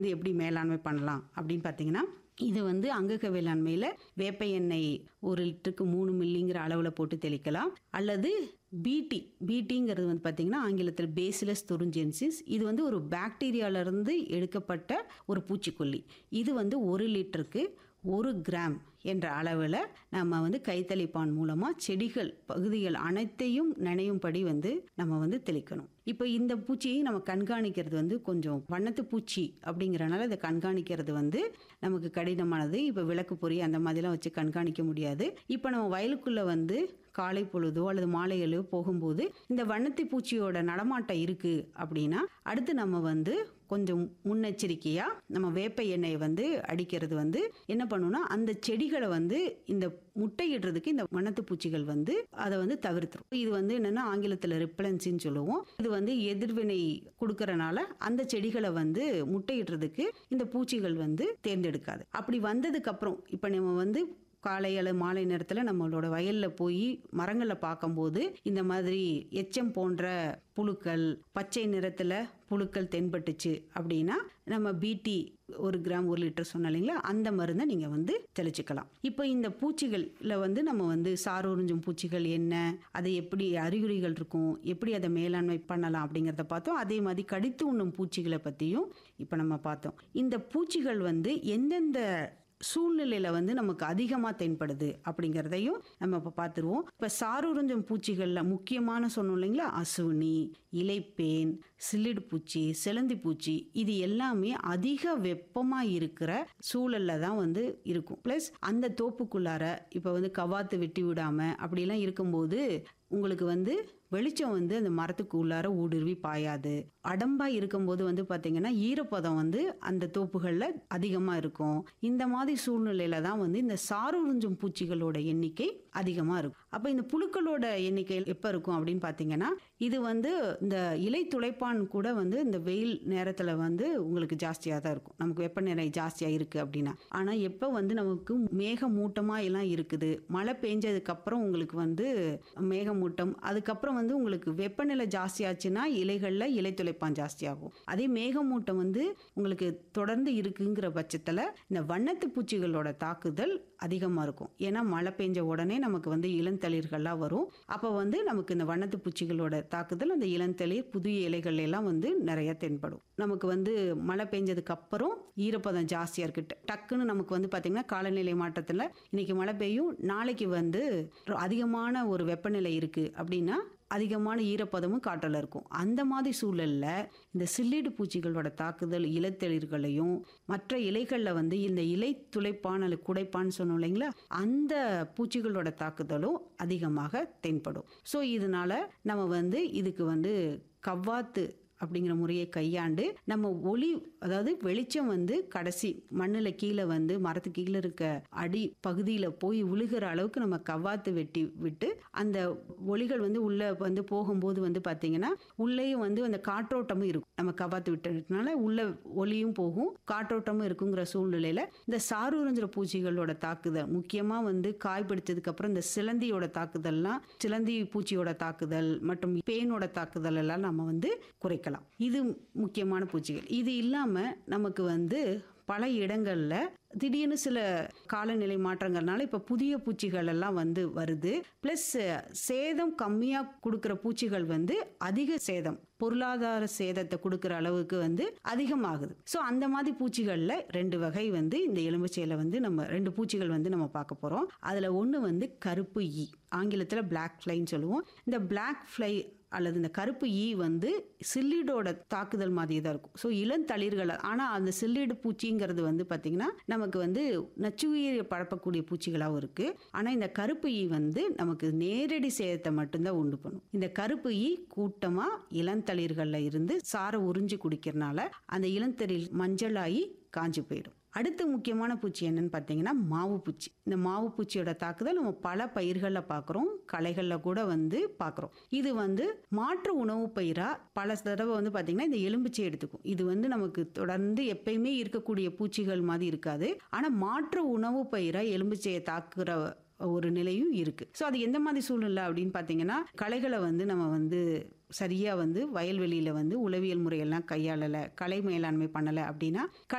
இது எப்படி மேலாண்மை பண்ணலாம் அப்படின்னு பார்த்தீங்கன்னா இது வந்து அங்கக வேளாண்மையில் வேப்ப எண்ணெய் ஒரு லிட்டருக்கு மூணு மில்லிங்கிற அளவில் போட்டு தெளிக்கலாம் அல்லது பிடி பிடிங்கிறது வந்து பார்த்தீங்கன்னா ஆங்கிலத்தில் பேசிலஸ் துருஞ்சென்சிஸ் இது வந்து ஒரு பாக்டீரியாவிலிருந்து எடுக்கப்பட்ட ஒரு பூச்சிக்கொல்லி இது வந்து ஒரு லிட்டருக்கு ஒரு கிராம் என்ற அளவில் நம்ம வந்து கைத்தளிப்பான் மூலமாக செடிகள் பகுதிகள் அனைத்தையும் நனையும்படி வந்து நம்ம வந்து தெளிக்கணும் இப்போ இந்த பூச்சியை நம்ம கண்காணிக்கிறது வந்து கொஞ்சம் வண்ணத்து பூச்சி அப்படிங்கிறனால இதை கண்காணிக்கிறது வந்து நமக்கு கடினமானது இப்போ விளக்கு பொறி அந்த மாதிரிலாம் வச்சு கண்காணிக்க முடியாது இப்போ நம்ம வயலுக்குள்ளே வந்து காலை பொழுதோ அல்லது மாலைகளோ போகும்போது இந்த வண்ணத்தி பூச்சியோட நடமாட்டம் இருக்கு அப்படின்னா அடுத்து நம்ம வந்து கொஞ்சம் முன்னெச்சரிக்கையா நம்ம வேப்ப எண்ணெயை வந்து அடிக்கிறது வந்து என்ன பண்ணுன்னா அந்த செடிகளை வந்து இந்த முட்டையிடுறதுக்கு இந்த வண்ணத்து பூச்சிகள் வந்து அதை வந்து தவிர்த்துரும் இது வந்து என்னன்னா ஆங்கிலத்தில் ரிப்பலன்சின்னு சொல்லுவோம் இது வந்து எதிர்வினை கொடுக்கறனால அந்த செடிகளை வந்து முட்டையிடுறதுக்கு இந்த பூச்சிகள் வந்து தேர்ந்தெடுக்காது அப்படி வந்ததுக்கு அப்புறம் இப்போ நம்ம வந்து காலை அல்லது மாலை நேரத்தில் நம்மளோட வயலில் போய் மரங்களில் பார்க்கும்போது இந்த மாதிரி எச்சம் போன்ற புழுக்கள் பச்சை நிறத்தில் புழுக்கள் தென்பட்டுச்சு அப்படின்னா நம்ம பிடி ஒரு கிராம் ஒரு லிட்டர் சொன்ன இல்லைங்களா அந்த மருந்தை நீங்கள் வந்து தெளிச்சுக்கலாம் இப்போ இந்த பூச்சிகளில் வந்து நம்ம வந்து சாறு உறிஞ்சும் பூச்சிகள் என்ன அது எப்படி அறிகுறிகள் இருக்கும் எப்படி அதை மேலாண்மை பண்ணலாம் அப்படிங்கிறத பார்த்தோம் அதே மாதிரி கடித்து உண்ணும் பூச்சிகளை பற்றியும் இப்போ நம்ம பார்த்தோம் இந்த பூச்சிகள் வந்து எந்தெந்த சூழ்நிலையில வந்து நமக்கு அதிகமாக தென்படுது அப்படிங்கிறதையும் நம்ம இப்போ பார்த்துருவோம் இப்போ சாருறிஞ்சும் பூச்சிகளில் முக்கியமான சொன்னோம் இல்லைங்களா அசுனி இலைப்பேன் சில்லிடு பூச்சி செலந்தி பூச்சி இது எல்லாமே அதிக வெப்பமாக இருக்கிற சூழல்ல தான் வந்து இருக்கும் ப்ளஸ் அந்த தோப்புக்குள்ளார இப்போ வந்து கவாத்து வெட்டி விடாம அப்படிலாம் இருக்கும்போது உங்களுக்கு வந்து வெளிச்சம் வந்து அந்த மரத்துக்கு உள்ளார ஊடுருவி பாயாது அடம்பா இருக்கும்போது வந்து பார்த்தீங்கன்னா ஈரப்பதம் வந்து அந்த தோப்புகளில் அதிகமாக இருக்கும் இந்த மாதிரி சூழ்நிலையில தான் வந்து இந்த சாறு உறிஞ்சும் பூச்சிகளோட எண்ணிக்கை அதிகமாக இருக்கும் அப்போ இந்த புழுக்களோட எண்ணிக்கை எப்போ இருக்கும் அப்படின்னு பார்த்தீங்கன்னா இது வந்து இந்த இலை துளைப்பான் கூட வந்து இந்த வெயில் நேரத்தில் வந்து உங்களுக்கு ஜாஸ்தியாக தான் இருக்கும் நமக்கு வெப்பநிலை ஜாஸ்தியாக இருக்குது அப்படின்னா ஆனால் எப்போ வந்து நமக்கு மேகமூட்டமாக எல்லாம் இருக்குது மழை பெஞ்சதுக்கு அப்புறம் உங்களுக்கு வந்து மேகமூட்டம் அதுக்கப்புறம் வந்து உங்களுக்கு வெப்பநிலை ஜாஸ்தியாச்சுன்னா இலைகளில் இலை துளைப்பான் ஜாஸ்தியாகும் அதே மேகமூட்டம் வந்து உங்களுக்கு தொடர்ந்து இருக்குங்கிற பட்சத்தில் இந்த வண்ணத்து பூச்சிகளோட தாக்குதல் அதிகமாக இருக்கும் ஏன்னா மழை பெஞ்ச உடனே நமக்கு வந்து இளந்தளிர்கள்லாம் வரும் அப்போ வந்து நமக்கு இந்த வண்ணத்து பூச்சிகளோட தாக்குதல் அந்த இளந்தளிர் புதிய இலைகள் எல்லாம் வந்து நிறைய தென்படும் நமக்கு வந்து மழை பெஞ்சதுக்கு அப்புறம் ஈரப்பதம் ஜாஸ்தியாக இருக்கு டக்குன்னு நமக்கு வந்து பார்த்திங்கன்னா காலநிலை மாற்றத்தில் இன்னைக்கு மழை பெய்யும் நாளைக்கு வந்து அதிகமான ஒரு வெப்பநிலை இருக்குது அப்படின்னா அதிகமான ஈரப்பதமும் காற்றில் இருக்கும் அந்த மாதிரி சூழல்ல இந்த சில்லீடு பூச்சிகளோட தாக்குதல் இலத்தளிர்களையும் மற்ற இலைகளில் வந்து இந்த இலை துளைப்பான் அல்லது குடைப்பான்னு சொன்னோம் இல்லைங்களா அந்த பூச்சிகளோட தாக்குதலும் அதிகமாக தென்படும் ஸோ இதனால நம்ம வந்து இதுக்கு வந்து கவ்வாத்து அப்படிங்கிற முறையை கையாண்டு நம்ம ஒளி அதாவது வெளிச்சம் வந்து கடைசி மண்ணில் கீழே வந்து மரத்துக்கு கீழே இருக்க அடி பகுதியில் போய் விழுகிற அளவுக்கு நம்ம கவ்வாத்து வெட்டி விட்டு அந்த ஒளிகள் வந்து உள்ளே வந்து போகும்போது வந்து பார்த்தீங்கன்னா உள்ளேயும் வந்து அந்த காற்றோட்டமும் இருக்கும் நம்ம கவ்வாத்து விட்டதுனால உள்ள ஒளியும் போகும் காற்றோட்டமும் இருக்குங்கிற சூழ்நிலையில் இந்த சாரூரஞ்சிற பூச்சிகளோட தாக்குதல் முக்கியமாக வந்து காய் பிடிச்சதுக்கு அப்புறம் இந்த சிலந்தியோட தாக்குதல்லாம் சிலந்தி பூச்சியோட தாக்குதல் மற்றும் பேனோட தாக்குதல் எல்லாம் நம்ம வந்து குறைக்கலாம் இது முக்கியமான பூச்சிகள் இது இல்லாமல் நமக்கு வந்து பல இடங்களில் திடீர்னு சில காலநிலை மாற்றங்கள்னால இப்போ புதிய பூச்சிகள் எல்லாம் வந்து வருது ப்ளஸ் சேதம் கம்மியாக கொடுக்குற பூச்சிகள் வந்து அதிக சேதம் பொருளாதார சேதத்தை கொடுக்குற அளவுக்கு வந்து அதிகமாகுது ஸோ அந்த மாதிரி பூச்சிகளில் ரெண்டு வகை வந்து இந்த எலும்புச்சையில் வந்து நம்ம ரெண்டு பூச்சிகள் வந்து நம்ம பார்க்க போகிறோம் அதில் ஒன்று வந்து கருப்பு ஈ ஆங்கிலத்தில் பிளாக் ஃப்ளைன்னு சொல்லுவோம் இந்த பிளாக் ஃப்ளை அல்லது இந்த கருப்பு ஈ வந்து சில்லிடோட தாக்குதல் மாதிரி தான் இருக்கும் ஸோ இளந்தளிர்கள் ஆனால் அந்த சில்லிடு பூச்சிங்கிறது வந்து பார்த்திங்கன்னா நமக்கு வந்து நச்சுயிரை பரப்பக்கூடிய பூச்சிகளாகவும் இருக்குது ஆனால் இந்த கருப்பு ஈ வந்து நமக்கு நேரடி சேதத்தை மட்டும்தான் உண்டு பண்ணும் இந்த கருப்பு ஈ கூட்டமாக இளந்தளிர்களில் இருந்து சாரை உறிஞ்சி குடிக்கிறனால அந்த இளந்தளிர் மஞ்சளாகி காஞ்சு போயிடும் அடுத்த முக்கியமான பூச்சி என்னன்னு பார்த்தீங்கன்னா மாவு பூச்சி இந்த மாவு பூச்சியோட தாக்குதல் நம்ம பல பயிர்களில் பார்க்குறோம் களைகளில் கூட வந்து பார்க்குறோம் இது வந்து மாற்று உணவு பயிராக பல தடவை வந்து பார்த்திங்கன்னா இந்த எலும்புச்சை எடுத்துக்கும் இது வந்து நமக்கு தொடர்ந்து எப்பயுமே இருக்கக்கூடிய பூச்சிகள் மாதிரி இருக்காது ஆனால் மாற்று உணவு பயிராக எலும்புச்சையை தாக்குற ஒரு நிலையும் இருக்கு ஸோ அது எந்த மாதிரி சூழ்நிலை அப்படின்னு பார்த்தீங்கன்னா களைகளை வந்து நம்ம வந்து சரியாக வந்து வயல்வெளியில் வந்து உளவியல் முறையெல்லாம் கையாளலை களை மேலாண்மை பண்ணலை அப்படின்னா